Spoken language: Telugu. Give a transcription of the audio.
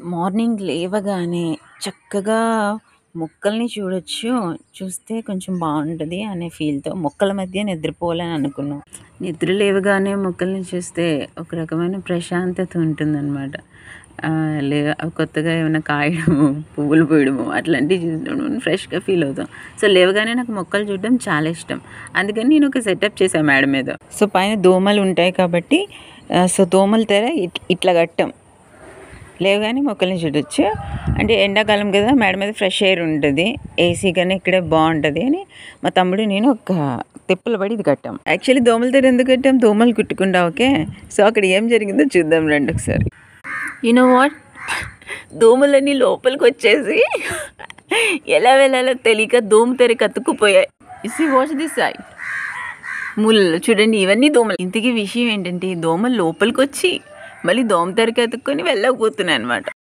మార్నింగ్ లేవగానే చక్కగా మొక్కల్ని చూడొచ్చు చూస్తే కొంచెం బాగుంటుంది అనే ఫీల్తో మొక్కల మధ్య నిద్రపోవాలని అనుకున్నాం నిద్ర లేవగానే మొక్కల్ని చూస్తే ఒక రకమైన ప్రశాంతత ఉంటుందన్నమాట లే కొత్తగా ఏమైనా కాయడము పువ్వులు పూయడము అట్లాంటివి చూసినప్పుడు ఫ్రెష్గా ఫీల్ అవుతాం సో లేవగానే నాకు మొక్కలు చూడడం చాలా ఇష్టం అందుకని నేను ఒక సెటప్ చేశాను మేడ మీద సో పైన దోమలు ఉంటాయి కాబట్టి సో దోమల తెర ఇట్- ఇట్లా కట్టాం లేవగానే మొక్కల్ని చూడొచ్చు అంటే ఎండాకాలం కదా మేడ మీద ఫ్రెష్ ఎయిర్ ఉంటుంది ఏసీ కానీ ఇక్కడే బాగుంటుంది అని మా తమ్ముడు నేను ఒక తిప్పలు పడి ఇది కట్టాం యాక్చువల్లీ దోమల తెర ఎందుకు కట్టాం దోమలు కుట్టుకుండా ఓకే సో అక్కడ ఏం జరిగిందో చూద్దాం రండి ఒకసారి యూనో వాట్ దోమలన్నీ లోపలికి వచ్చేసి ఎలా వెళ్ళాలో తెలియక దోమ తెర కతుక్కుపోయాయి ఇసి వాచ్ దిస్ సైడ్ ముళ్ళు చూడండి ఇవన్నీ దోమలు ఇంతకీ విషయం ఏంటంటే ఈ దోమలు లోపలికి వచ్చి మళ్ళీ దోమ తెరకి ఎత్తుక్కొని వెళ్ళకపోతున్నాయి అనమాట